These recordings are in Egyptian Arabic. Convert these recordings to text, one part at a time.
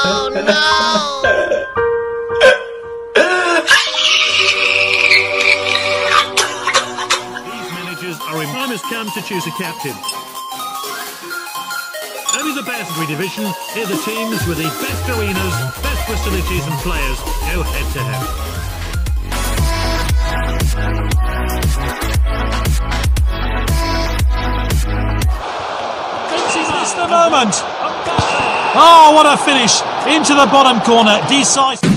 These managers are in. Time has come to choose a captain. Only the Basbury division, here the teams with the best arenas, best facilities and players go head to head. It's the moment. Oh, what a finish into the bottom corner. Decisive.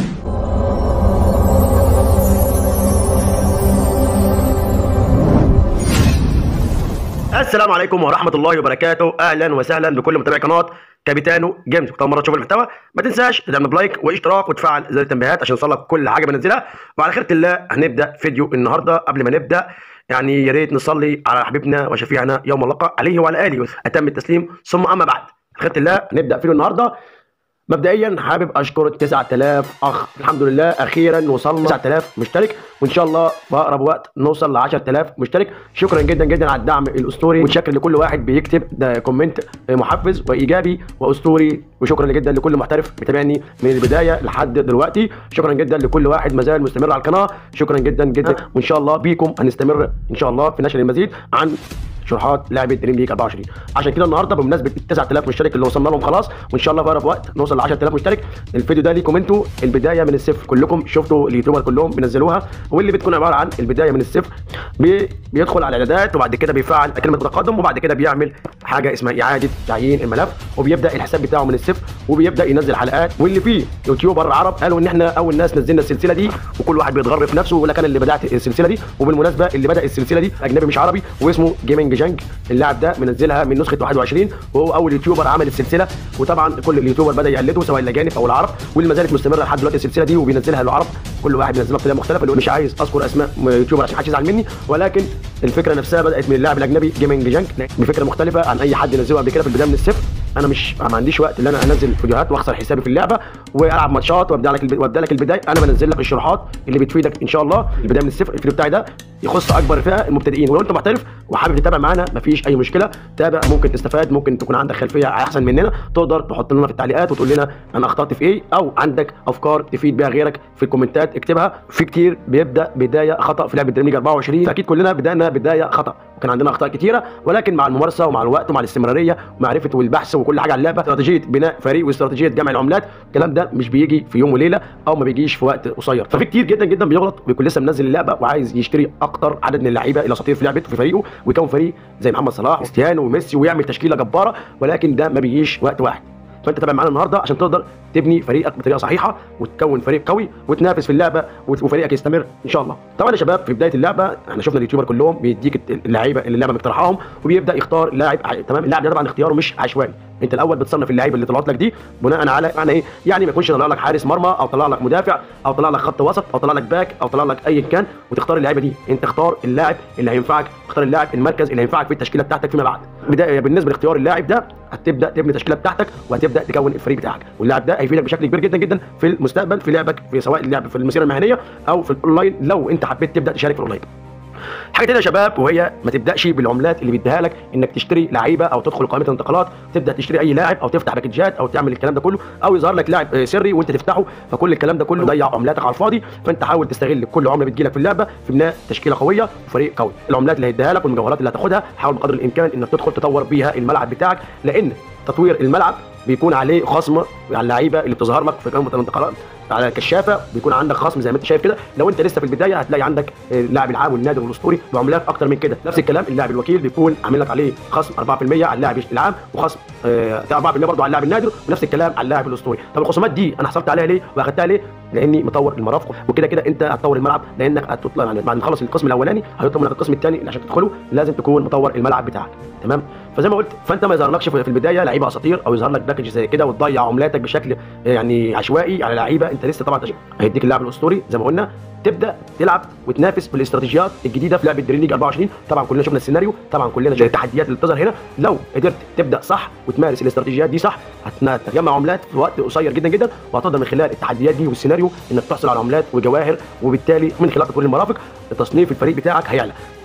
السلام عليكم ورحمة الله وبركاته أهلا وسهلا بكل متابعي قناة كابيتانو جيمز كنت أول مرة تشوف المحتوى ما تنساش تدعمنا بلايك واشتراك وتفعل زر التنبيهات عشان يوصلك كل حاجة بنزلها وعلى خيرة الله هنبدأ فيديو النهاردة قبل ما نبدأ يعني يا ريت نصلي على حبيبنا وشفيعنا يوم اللقاء عليه وعلى آله أتم التسليم ثم أما بعد خيرة الله نبدأ فيديو النهاردة مبدئيا حابب اشكر ال 9000 اخ الحمد لله اخيرا وصلنا 9000 مشترك وان شاء الله في اقرب وقت نوصل ل 10000 مشترك شكرا جدا جدا على الدعم الاسطوري وشكر لكل واحد بيكتب ده كومنت محفز وايجابي واسطوري وشكرا جدا لكل محترف بيتابعني من البدايه لحد دلوقتي شكرا جدا لكل واحد ما زال مستمر على القناه شكرا جدا جدا وان شاء الله بيكم هنستمر ان شاء الله في نشر المزيد عن شروحات لعبه دريم ليج 24 عشان كده النهارده بمناسبه ال 9000 مشترك اللي وصلنا لهم خلاص وان شاء الله في اقرب وقت نوصل ل 10000 مشترك الفيديو ده ليكم انتوا البدايه من الصفر كلكم شفتوا اليوتيوبر كلهم بينزلوها واللي بتكون عباره عن البدايه من الصفر بي بيدخل على الاعدادات وبعد كده بيفعل كلمه تقدم وبعد كده بيعمل حاجه اسمها اعاده تعيين الملف وبيبدا الحساب بتاعه من الصفر وبيبدا ينزل حلقات واللي فيه يوتيوبر عرب قالوا ان احنا اول ناس نزلنا السلسله دي وكل واحد بيتغر في نفسه ويقول لك انا اللي بدات السلسله دي وبالمناسبه اللي بدا السلسله دي اجنبي مش عربي واسمه جيمنج جانج اللاعب ده منزلها من نسخه 21 وهو اول يوتيوبر عمل السلسله وطبعا كل اليوتيوبر بدا يقلده سواء الاجانب او العرب واللي ما زالت مستمره لحد دلوقتي السلسله دي وبينزلها العرب كل واحد بينزلها بطريقه مختلفه اللي مش عايز اذكر اسماء يوتيوبر عشان محدش يزعل مني ولكن الفكره نفسها بدات من اللاعب اجنبي جيمنج جانج بفكره مختلفه عن اي حد نزله قبل كده في البدايه من الصفر انا مش ما عنديش وقت ان انا انزل فيديوهات واخسر حسابي في اللعبه والعب ماتشات وابدا لك الب... وابدا لك البدايه انا بنزل لك الشروحات اللي بتفيدك ان شاء الله البدايه من الصفر الفيديو بتاعي ده يخص اكبر فئه المبتدئين ولو انت محترف وحابب تتابع معانا مفيش اي مشكله تابع ممكن تستفاد ممكن تكون عندك خلفيه احسن مننا تقدر تحط لنا في التعليقات وتقول لنا انا اخطات في ايه او عندك افكار تفيد بيها غيرك في الكومنتات اكتبها في كتير بيبدا بدايه خطا في لعبه دريم 24 فاكيد كلنا بدانا بدايه خطا وكان عندنا اخطاء كتيره ولكن مع الممارسه ومع الوقت ومع الاستمراريه ومعرفه والبحث وكل حاجه عن اللعبه استراتيجيه بناء فريق واستراتيجيه جمع العملات الكلام ده مش بيجي في يوم وليله او ما بيجيش في وقت قصير ففي كتير جدا جدا بيغلط بيكون لسه منزل اللعبه وعايز يشتري اكتر عدد من اللعيبه الاساطير في لعبته في فريقه ويكون فريق زي محمد صلاح وكريستيانو وميسي ويعمل تشكيله جباره ولكن ده ما بيجيش وقت واحد فانت تابع معانا النهارده عشان تقدر تبني فريقك بطريقه صحيحه وتكون فريق قوي وتنافس في اللعبه وفريقك يستمر ان شاء الله طبعا يا شباب في بدايه اللعبه احنا شفنا اليوتيوبر كلهم بيديك اللعيبه اللي اللعبه مقترحاهم وبيبدا يختار لاعب تمام اللاعب ده طبعا اختياره مش عشوائي انت الاول بتصنف اللعيبه اللي طلعت لك دي بناء على معنى ايه يعني ما يكونش طلع لك حارس مرمى او طلع لك مدافع او طلع لك خط وسط او طلع لك باك او طلع لك ايا كان وتختار اللعيبه دي انت اختار اللاعب اللي هينفعك اختار اللاعب المركز اللي هينفعك في التشكيله بتاعتك فيما بعد بدايه بالنسبه لاختيار اللاعب ده هتبدا تبني التشكيله بتاعتك وهتبدا تكون الفريق بتاعك واللاعب ده هيفيدك بشكل كبير جدا جدا في المستقبل في لعبك في سواء اللعب في المسيره المهنيه او في الاونلاين لو انت حبيت تبدا تشارك في الاونلاين حاجه تانية يا شباب وهي ما تبداش بالعملات اللي بيديها لك انك تشتري لعيبه او تدخل قائمه الانتقالات تبدا تشتري اي لاعب او تفتح باكجات او تعمل الكلام ده كله او يظهر لك لاعب سري وانت تفتحه فكل الكلام ده كله ضيع عملاتك على الفاضي فانت حاول تستغل كل عمله بتجي لك في اللعبه في بناء تشكيله قويه وفريق قوي العملات اللي هيديها لك والمجوهرات اللي هتاخدها حاول بقدر الامكان انك تدخل تطور بيها الملعب بتاعك لان تطوير الملعب بيكون عليه خصم على اللعيبه اللي بتظهر لك في قائمه الانتقالات على الكشافه بيكون عندك خصم زي ما انت شايف كده لو انت لسه في البدايه هتلاقي عندك اللاعب العام والنادر والاسطوري بعملات اكتر من كده نفس الكلام اللاعب الوكيل بيكون عامل لك عليه خصم 4% على اللاعب العام وخصم آه 4% برضه على اللاعب النادر ونفس الكلام على اللاعب الاسطوري طب الخصومات دي انا حصلت عليها ليه واخدتها ليه لاني مطور المرافق وكده كده انت هتطور الملعب لانك هتطلع يعني بعد ما تخلص القسم الاولاني هيطلب منك القسم الثاني اللي عشان تدخله لازم تكون مطور الملعب بتاعك تمام فزي ما قلت فانت ما يظهرلكش في البدايه لعيبه اساطير او يظهر لك باكج زي كده وتضيع عملاتك بشكل يعني عشوائي على لعيبه انت لسه طبعا هيديك اللاعب الاسطوري زي ما قلنا تبدا تلعب وتنافس بالاستراتيجيات الجديده في لعبه دريم ليج 24 طبعا كلنا شفنا السيناريو طبعا كلنا شفنا التحديات اللي بتظهر هنا لو قدرت تبدا صح وتمارس الاستراتيجيات دي صح هتجمع عملات في وقت قصير جدا جدا وهتقدر من خلال التحديات دي والسيناريو انك تحصل على عملات وجواهر وبالتالي من خلال تطوير المرافق تصنيف الفريق بتاعك هيعلى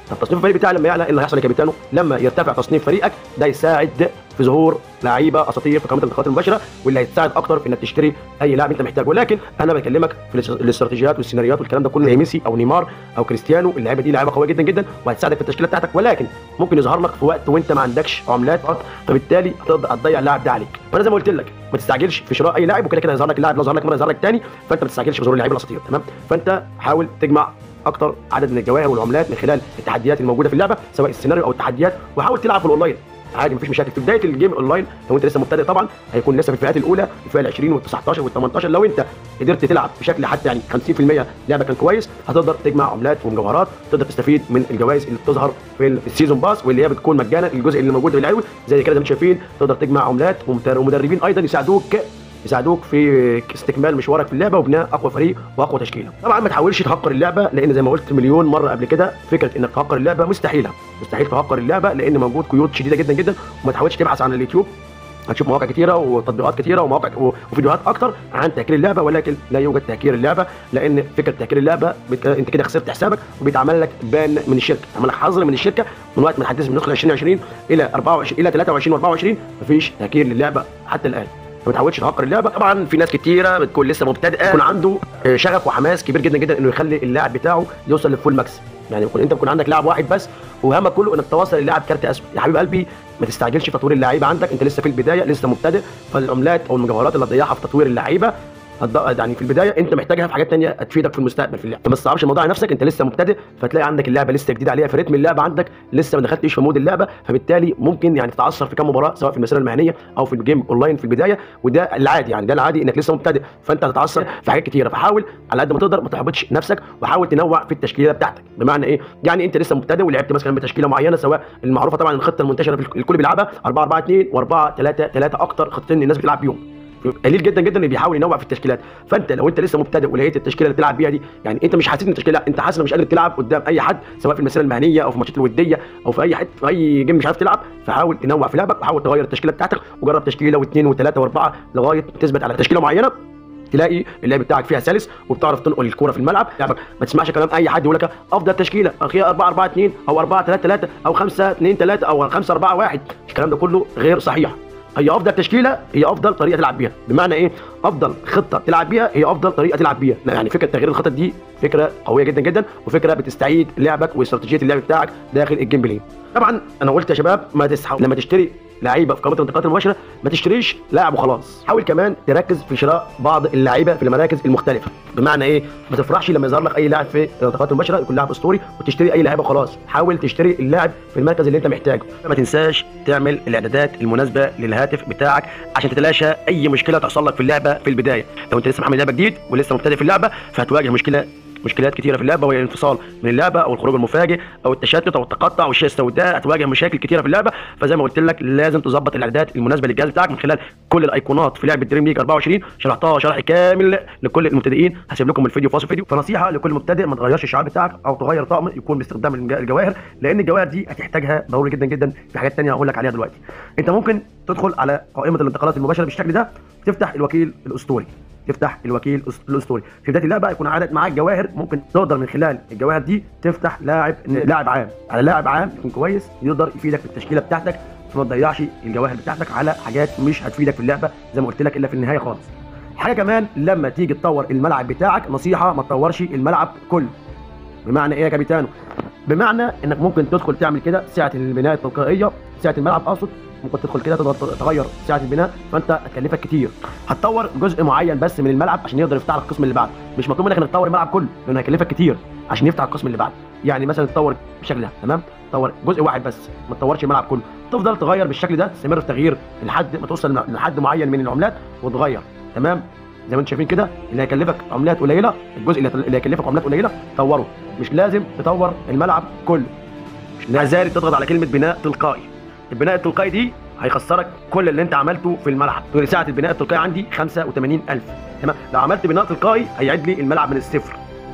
طب تصنيف الفريق بتاعي لما يعلى ايه اللي هيحصل يا كابيتانو لما يرتفع تصنيف فريقك ده يساعد في ظهور لعيبه اساطير في قائمه الانتقالات المباشره واللي هيتساعد اكتر في انك تشتري اي لاعب انت محتاجه ولكن انا بكلمك في الاس- الاستراتيجيات والسيناريوهات والكلام ده كله زي ميسي او نيمار او كريستيانو اللعيبه دي لعيبه قويه جدا جدا وهتساعدك في التشكيله بتاعتك ولكن ممكن يظهر لك في وقت وانت ما عندكش عملات فبالتالي هتقدر هتضيع اللاعب ده عليك فانا زي ما قلت لك ما تستعجلش في شراء اي لاعب وكده كده هيظهر لك اللاعب لو ظهر لك مره يظهر لك تاني فانت ما تستعجلش في ظهور اللعيبه الاساطير تمام فانت حاول تجمع اكتر عدد من الجواهر والعملات من خلال التحديات الموجوده في اللعبه سواء السيناريو او التحديات وحاول تلعب في الاونلاين عادي مفيش مشاكل في بدايه الجيم اونلاين لو انت لسه مبتدئ طبعا هيكون لسه في الفئات الاولى الفئه ال 20 وال 19 وال 18 لو انت قدرت تلعب بشكل حتى يعني 50% لعبه كان كويس هتقدر تجمع عملات ومجوهرات تقدر تستفيد من الجوائز اللي بتظهر في ال- السيزون باس واللي هي بتكون مجانا الجزء اللي موجود في العلوي زي كده زي ما انتم شايفين تقدر تجمع عملات ومدر- ومدربين ايضا يساعدوك يساعدوك في استكمال مشوارك في اللعبه وبناء اقوى فريق واقوى تشكيله طبعا ما تحاولش تهكر اللعبه لان زي ما قلت مليون مره قبل كده فكره انك تهكر اللعبه مستحيله مستحيل تهكر اللعبه لان موجود قيود شديده جدا جدا وما تحاولش تبحث عن اليوتيوب هتشوف مواقع كتيره وتطبيقات كتيره ومواقع و- وفيديوهات اكتر عن تهكير اللعبه ولكن لا يوجد تهكير اللعبه لان فكره تهكير اللعبه بت... انت كده خسرت حسابك وبيتعمل لك بان من الشركه بيتعمل لك حظر من الشركه من وقت ما الحديث من ندخل 2020 الى 24 الى 23 و24 مفيش تهكير للعبه حتى الان فما تحاولش تهكر اللعبه طبعا في ناس كتيره بتكون لسه مبتدئه يكون عنده آه، شغف وحماس كبير جدا جدا انه يخلي اللاعب بتاعه يوصل للفول ماكس يعني يكون انت بيكون عندك لاعب واحد بس وهمك كله انك توصل اللاعب كارت اسود يا حبيب قلبي ما تستعجلش في تطوير اللعيبه عندك انت لسه في البدايه لسه مبتدئ فالعملات او المجوهرات اللي هتضيعها في تطوير اللعيبه هتض- يعني في البدايه انت محتاجها في حاجات تانية هتفيدك في المستقبل في اللعبه فما تصعبش الموضوع على نفسك انت لسه مبتدئ فتلاقي عندك اللعبه لسه جديده عليها في رتم اللعبه عندك لسه ما دخلتش في مود اللعبه فبالتالي ممكن يعني تتعثر في كام مباراه سواء في المسيره المهنيه او في الجيم اونلاين في البدايه وده العادي يعني ده العادي انك لسه مبتدئ فانت هتتعثر في حاجات كتيره فحاول على قد ما تقدر ما تحبطش نفسك وحاول تنوع في التشكيله بتاعتك بمعنى ايه يعني انت لسه مبتدئ ولعبت مثلا بتشكيله معينه سواء المعروفه طبعا الخطه المنتشره في الكل بيلعبها 4 4 2 و4 3 3 اكتر خطتين الناس بتلعب بيهم قليل جدا جدا اللي بيحاول ينوع في التشكيلات فانت لو انت لسه مبتدئ ولقيت التشكيله اللي بتلعب بيها دي يعني انت مش حاسس ان التشكيله انت حاسس انك مش قادر تلعب قدام اي حد سواء في المسيره المهنيه او في الماتشات الوديه او في اي حد في اي جيم مش عارف تلعب فحاول تنوع في لعبك وحاول تغير التشكيله بتاعتك وجرب تشكيله واثنين وثلاثه واربعه لغايه تثبت على تشكيله معينه تلاقي اللعب بتاعك فيها سلس وبتعرف تنقل الكوره في الملعب لعبك ما تسمعش كلام اي حد يقول لك افضل تشكيله اخي 4 4 2 او 4 3 3 او 5 2 3 او 5 4 1 الكلام ده كله غير صحيح هي افضل تشكيله هي افضل طريقه تلعب بيها بمعنى ايه افضل خطه تلعب بيها هي افضل طريقه تلعب بيها يعني فكره تغيير الخطط دي فكره قويه جدا جدا وفكره بتستعيد لعبك واستراتيجيه اللعب بتاعك داخل الجيم بلاي طبعا انا قلت يا شباب ما تصحوا لما تشتري لعيبه في قائمه الانتقالات المباشره ما تشتريش لاعب وخلاص حاول كمان تركز في شراء بعض اللعيبه في المراكز المختلفه بمعنى ايه ما تفرحش لما يظهر لك اي لاعب في الانتقالات المباشره يكون لاعب اسطوري وتشتري اي لاعب وخلاص حاول تشتري اللاعب في المركز اللي انت محتاجه ما تنساش تعمل الاعدادات المناسبه للهاتف بتاعك عشان تتلاشى اي مشكله تحصل لك في اللعبه في البدايه لو انت لسه محمل لعبه جديد ولسه مبتدئ في اللعبه فهتواجه مشكله مشكلات كتيره في اللعبه وهي الانفصال من اللعبه او الخروج المفاجئ او التشتت او التقطع والشاشه السوداء هتواجه مشاكل كتيره في اللعبه فزي ما قلت لك لازم تظبط الاعدادات المناسبه للجهاز بتاعك من خلال كل الايقونات في لعبه دريم ليج 24 شرحتها شرح كامل لكل المبتدئين هسيب لكم الفيديو فاصل فيديو فنصيحه لكل مبتدئ ما تغيرش الشعار بتاعك او تغير طقم يكون باستخدام الج- الجواهر لان الجواهر دي هتحتاجها ضروري جدا جدا في حاجات تانية هقول لك عليها دلوقتي انت ممكن تدخل على قائمه الانتقالات المباشره بالشكل ده تفتح الوكيل الاسطوري تفتح الوكيل الأس- الاسطوري في بدايه اللعبه يكون عدد معاك جواهر ممكن تقدر من خلال الجواهر دي تفتح لاعب لاعب عام على لاعب عام يكون كويس يقدر يفيدك في التشكيله بتاعتك فما تضيعش الجواهر بتاعتك على حاجات مش هتفيدك في اللعبه زي ما قلت لك الا في النهايه خالص حاجه كمان لما تيجي تطور الملعب بتاعك نصيحه ما تطورش الملعب كله بمعنى ايه يا كابيتانو بمعنى انك ممكن تدخل تعمل كده سعه البناء التلقائيه سعه الملعب اقصد ممكن تدخل كده تقدر تغير سعه البناء فانت هتكلفك كتير هتطور جزء معين بس من الملعب عشان يقدر يفتح لك القسم اللي بعده مش مطلوب منك انك تطور الملعب كله لانه هيكلفك كتير عشان يفتح القسم اللي بعده يعني مثلا تطور بالشكل ده تمام تطور جزء واحد بس ما تطورش الملعب كله تفضل تغير بالشكل ده تستمر في تغيير لحد ما توصل لحد معين من العملات وتغير تمام زي ما انتم شايفين كده اللي هيكلفك عملات قليله الجزء اللي اللي هيكلفك عملات قليله طوره مش لازم تطور الملعب كله مش لازم تضغط على كلمه بناء تلقائي البناء التلقائي دي هيخسرك كل اللي انت عملته في الملعب تقول ساعه البناء التلقائي عندي 85000 تمام لو عملت بناء تلقائي هيعيد لي الملعب من الصفر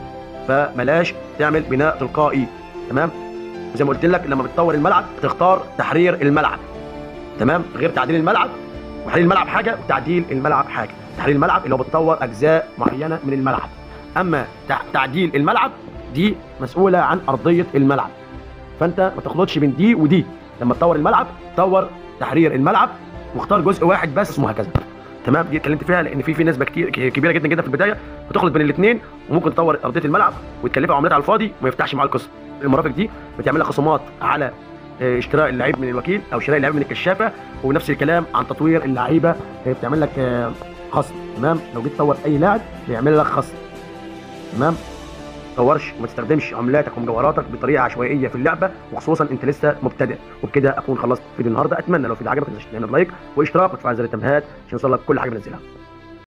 فبلاش تعمل بناء تلقائي تمام زي ما قلت لك لما بتطور الملعب تختار تحرير الملعب تمام غير تعديل الملعب تحرير الملعب حاجه وتعديل الملعب حاجه تحرير الملعب اللي هو بتطور اجزاء معينه من الملعب اما تع- تعديل الملعب دي مسؤوله عن ارضيه الملعب فانت ما تخلطش بين دي ودي لما تطور الملعب طور تحرير الملعب واختار جزء واحد بس وهكذا تمام دي اتكلمت فيها لان في في نسبه كتير كبيره جدا جدا في البدايه بتخلط بين الاثنين وممكن تطور ارضيه الملعب وتكلفها عملات على الفاضي وما يفتحش معاه القسط المرافق دي بتعمل لك خصومات على آه، اشتراء اللعيب من الوكيل او شراء اللعيب من الكشافه ونفس الكلام عن تطوير اللعيبه آه، بتعمل لك آه، خصم تمام لو جيت تطور اي لاعب بيعمل لك خصم تمام تطورش وما تستخدمش عملاتك ومجوهراتك بطريقه عشوائيه في اللعبه وخصوصا انت لسه مبتدئ وبكده اكون خلصت فيديو النهارده اتمنى لو الفيديو عجبك ما تنساش تعمل لايك واشتراك وتفعل زر التنبيهات عشان يوصلك كل حاجه بنزلها